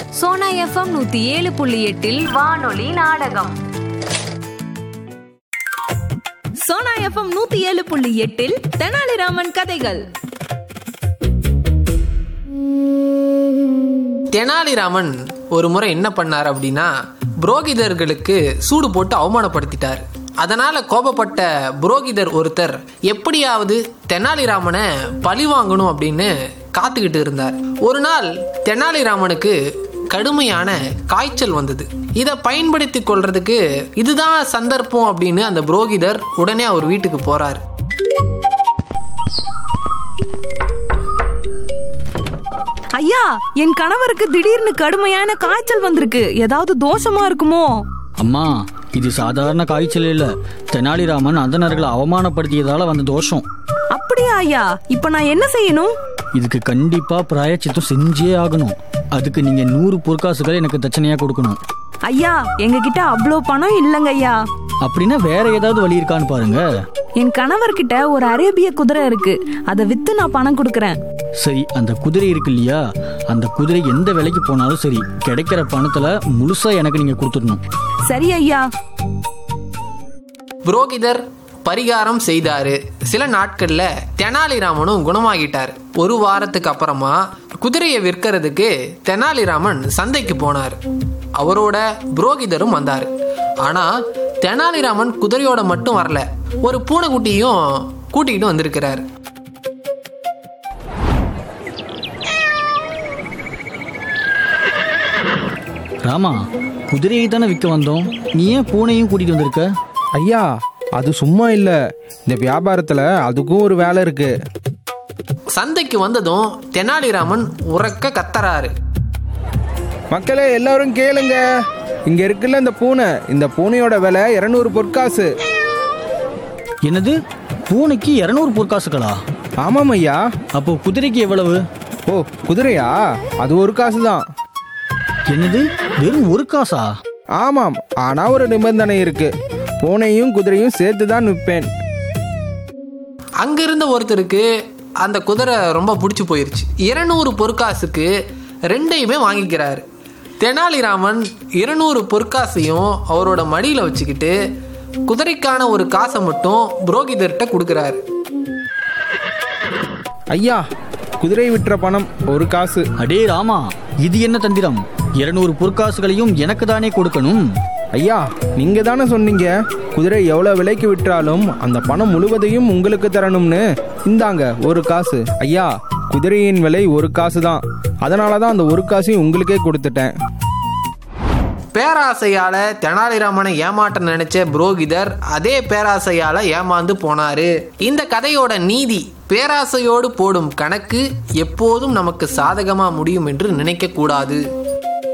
Sona FM நூத்தி ஏழு புள்ளி எட்டில் வானொலி நாடகம் சோனா எஃப்எம் நூத்தி ஏழு புள்ளி எட்டில் தெனாலிராமன் கதைகள் தெனாலிராமன் ஒரு முறை என்ன பண்ணார் அப்படின்னா புரோகிதர்களுக்கு சூடு போட்டு அவமானப்படுத்திட்டார் அதனால கோபப்பட்ட புரோகிதர் ஒருத்தர் எப்படியாவது தெனாலிராமனை பழி வாங்கணும் அப்படின்னு காத்துக்கிட்டு இருந்தார் ஒரு நாள் தெனாலிராமனுக்கு கடுமையான காய்ச்சல் வந்தது இதை பயன்படுத்தி கொள்றதுக்கு இதுதான் சந்தர்ப்பம் அப்படின்னு அந்த புரோகிதர் உடனே அவர் வீட்டுக்கு போறார் ஐயா என் கணவருக்கு திடீர்னு கடுமையான காய்ச்சல் வந்திருக்கு ஏதாவது தோஷமா இருக்குமோ அம்மா இது சாதாரண காய்ச்சல் இல்ல தெனாலிராமன் அந்தணர்களை அவமானப்படுத்தியதால வந்த தோஷம் அப்படியா ஐயா இப்ப நான் என்ன செய்யணும் இதுக்கு கண்டிப்பா பிராயச்சித்தம் செஞ்சே ஆகணும் அதுக்கு நீங்க நூறு பொற்காசுகள் எனக்கு தட்சணையா கொடுக்கணும் ஐயா எங்க கிட்ட அவ்வளோ பணம் இல்லைங்க ஐயா அப்படின்னா வேற ஏதாவது வழி இருக்கான்னு பாருங்க என் கணவர்கிட்ட ஒரு அரேபிய குதிரை இருக்கு அதை வித்து நான் பணம் கொடுக்கறேன் சரி அந்த குதிரை இருக்கு இல்லையா அந்த குதிரை எந்த விலைக்கு போனாலும் சரி கிடைக்கிற பணத்துல முழுசா எனக்கு நீங்க கொடுத்துடணும் சரி ஐயா புரோகிதர் பரிகாரம் செய்தாரு சில நாட்கள்ல தெனாலிராமனும் குணமாகிட்டார் ஒரு வாரத்துக்கு அப்புறமா குதிரையை விற்கிறதுக்கு தெனாலிராமன் சந்தைக்கு போனார் அவரோட புரோகிதரும் வந்தார் ஆனா தெனாலிராமன் குதிரையோட மட்டும் வரல ஒரு பூனைக்குட்டியும் கூட்டிகிட்டு வந்திருக்கிறார் ராமா குதிரையை தானே விற்க வந்தோம் நீ ஏன் பூனையும் கூட்டிட்டு வந்திருக்க ஐயா அது சும்மா இல்லை இந்த வியாபாரத்தில் அதுக்கும் ஒரு வேலை இருக்கு சந்தைக்கு வந்ததும் தெனாலிராமன் உறக்க கத்தறாரு மக்களே எல்லாரும் கேளுங்க இங்க இருக்குல்ல இந்த பூனை இந்த பூனையோட விலை இருநூறு பொற்காசு என்னது பூனைக்கு இரநூறு பொற்காசுகளா ஆமாம் ஐயா அப்போ குதிரைக்கு எவ்வளவு ஓ குதிரையா அது ஒரு காசு தான் என்னது வெறும் ஒரு காசா ஆமாம் ஆனா ஒரு நிபந்தனை இருக்கு பூனையும் குதிரையும் சேர்த்து தான் விற்பேன் அங்கிருந்த ஒருத்தருக்கு அந்த குதிரை ரொம்ப பிடிச்சி போயிருச்சு இருநூறு பொற்காசுக்கு ரெண்டையுமே வாங்கிக்கிறாரு தெனாலிராமன் இருநூறு பொற்காசையும் அவரோட மடியில் வச்சுக்கிட்டு குதிரைக்கான ஒரு காசை மட்டும் புரோகிதர்கிட்ட கொடுக்குறாரு ஐயா குதிரை விற்ற பணம் ஒரு காசு அடே ராமா இது என்ன தந்திரம் இருநூறு பொற்காசுகளையும் எனக்கு தானே கொடுக்கணும் ஐயா நீங்க தானே சொன்னீங்க குதிரை எவ்வளோ விலைக்கு விற்றாலும் அந்த பணம் முழுவதையும் உங்களுக்கு தரணும்னு இந்தாங்க ஒரு காசு ஐயா குதிரையின் விலை ஒரு காசு தான் அதனால தான் அந்த ஒரு காசையும் உங்களுக்கே கொடுத்துட்டேன் பேராசையால தெனாலிராமனை ஏமாற்ற நினைச்ச புரோகிதர் அதே பேராசையால ஏமாந்து போனாரு இந்த கதையோட நீதி பேராசையோடு போடும் கணக்கு எப்போதும் நமக்கு சாதகமா முடியும் என்று நினைக்க கூடாது